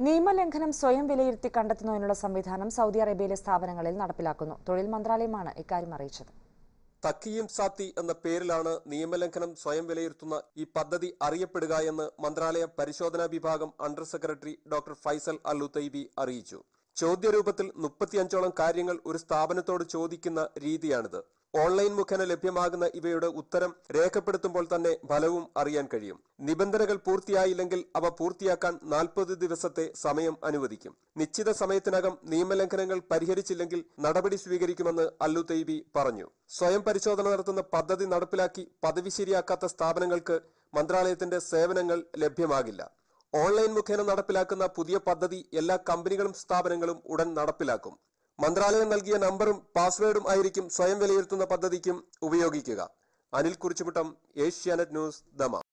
നിയമലംഘനം സ്വയം വിലയിരുത്തി കണ്ടെത്തുന്നതിനുള്ള സംവിധാനം സൗദി അറേബ്യയിലെ സ്ഥാപനങ്ങളിൽ നടപ്പിലാക്കുന്നു തൊഴിൽ മന്ത്രാലയമാണ് ഇക്കാര്യം അറിയിച്ചത് തക്കിയും സാത്തി എന്ന പേരിലാണ് നിയമലംഘനം സ്വയം വിലയിരുത്തുന്ന ഈ പദ്ധതി അറിയപ്പെടുക എന്ന് മന്ത്രാലയ പരിശോധനാ വിഭാഗം under secretary doctor Faisal Al Utaibi അറിയിച്ചു ചോദ്യരൂപത്തിൽ മുപ്പത്തിയഞ്ചോളം കാര്യങ്ങൾ ഒരു സ്ഥാപനത്തോട് ചോദിക്കുന്ന രീതിയാണിത് ഓൺലൈൻ മുഖേന ലഭ്യമാകുന്ന ഇവയുടെ ഉത്തരം രേഖപ്പെടുത്തുമ്പോൾ തന്നെ ഫലവും അറിയാൻ കഴിയും നിബന്ധനകൾ പൂർത്തിയായില്ലെങ്കിൽ അവ പൂർത്തിയാക്കാൻ നാൽപ്പത് ദിവസത്തെ സമയം അനുവദിക്കും നിശ്ചിത സമയത്തിനകം നിയമലംഘനങ്ങൾ പരിഹരിച്ചില്ലെങ്കിൽ നടപടി സ്വീകരിക്കുമെന്ന് അല്ലു തൈബി പറഞ്ഞു സ്വയം പരിശോധന നടത്തുന്ന പദ്ധതി നടപ്പിലാക്കി പദവി ശരിയാക്കാത്ത സ്ഥാപനങ്ങൾക്ക് മന്ത്രാലയത്തിന്റെ സേവനങ്ങൾ ലഭ്യമാകില്ല ഓൺലൈൻ മുഖേന നടപ്പിലാക്കുന്ന പുതിയ പദ്ധതി എല്ലാ കമ്പനികളും സ്ഥാപനങ്ങളും ഉടൻ നടപ്പിലാക്കും മന്ത്രാലയം നൽകിയ നമ്പറും പാസ്വേഡും ആയിരിക്കും സ്വയം വിലയിരുത്തുന്ന പദ്ധതിക്കും ഉപയോഗിക്കുക അനിൽ കുറിച്ചുമുട്ടം ഏഷ്യാനെറ്റ് ന്യൂസ് ദമ